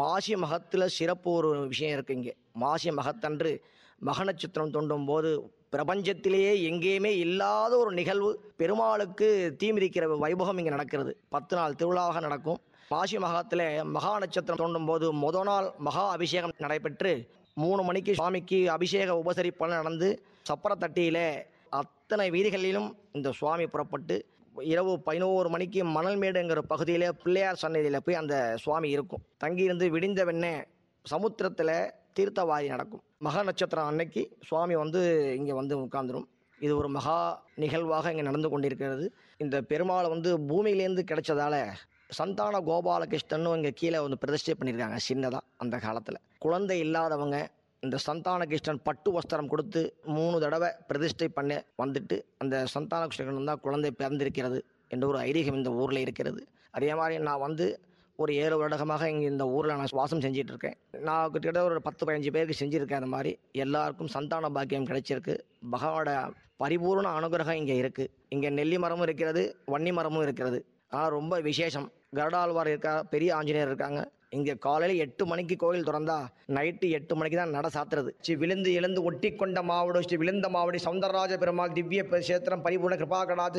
மாசி மகத்தில் சிறப்பு ஒரு விஷயம் இருக்குது இங்கே மாசி மகத்தன்று மக நட்சத்திரம் தோண்டும் போது பிரபஞ்சத்திலேயே எங்கேயுமே இல்லாத ஒரு நிகழ்வு பெருமாளுக்கு தீமிதிக்கிற வைபவம் இங்கே நடக்கிறது பத்து நாள் திருவிழாவாக நடக்கும் மாசி மகத்தில் மகா நட்சத்திரம் தோண்டும் போது முத நாள் மகா அபிஷேகம் நடைபெற்று மூணு மணிக்கு சுவாமிக்கு அபிஷேக உபசரிப்பெல்லாம் நடந்து சப்பரத்தட்டியில் அத்தனை வீதிகளிலும் இந்த சுவாமி புறப்பட்டு இரவு பதினோரு மணிக்கு மணல்மேடுங்கிற பகுதியில் பிள்ளையார் சன்னதியில் போய் அந்த சுவாமி இருக்கும் தங்கியிருந்து விடிந்த வெண்ணே சமுத்திரத்தில் தீர்த்தவாரி நடக்கும் மகா நட்சத்திரம் அன்னைக்கு சுவாமி வந்து இங்கே வந்து உட்கார்ந்துரும் இது ஒரு மகா நிகழ்வாக இங்கே நடந்து கொண்டிருக்கிறது இந்த பெருமாளை வந்து பூமியிலேருந்து கிடைச்சதால சந்தான கோபாலகிருஷ்ணன் இங்கே கீழே வந்து பிரதிஷ்டை பண்ணியிருக்காங்க சின்னதாக அந்த காலத்தில் குழந்தை இல்லாதவங்க இந்த சந்தான கிருஷ்ணன் பட்டு வஸ்திரம் கொடுத்து மூணு தடவை பிரதிஷ்டை பண்ண வந்துட்டு அந்த சந்தான கிருஷ்ணன் தான் குழந்தை பிறந்திருக்கிறது என்ற ஒரு ஐதீகம் இந்த ஊரில் இருக்கிறது அதே மாதிரி நான் வந்து ஒரு ஏழு வருடகமாக இங்கே இந்த ஊரில் நான் வாசம் செஞ்சிட்டு இருக்கேன் நான் கிட்டத்தட்ட ஒரு பத்து பதினஞ்சு பேருக்கு செஞ்சுருக்கேன் அந்த மாதிரி எல்லாருக்கும் சந்தான பாக்கியம் கிடைச்சிருக்கு பகவானோட பரிபூர்ண அனுகிரகம் இங்கே இருக்குது இங்கே நெல்லி மரமும் இருக்கிறது வன்னி மரமும் இருக்கிறது ஆனால் ரொம்ப விசேஷம் கருடாழ்வார் இருக்கா பெரிய ஆஞ்சநேயர் இருக்காங்க இங்கே காலையில் எட்டு மணிக்கு கோயில் திறந்தா நைட்டு எட்டு மணிக்கு தான் நட சாத்துறது ஸ்ரீ விழுந்து எழுந்து ஒட்டி கொண்ட மாவடு ஸ்ரீ விழுந்த மாவடி சௌந்தரராஜ பெருமாள் திவ்ய சேத்திரம் பரிபூர்ண கிருபா கடாத்து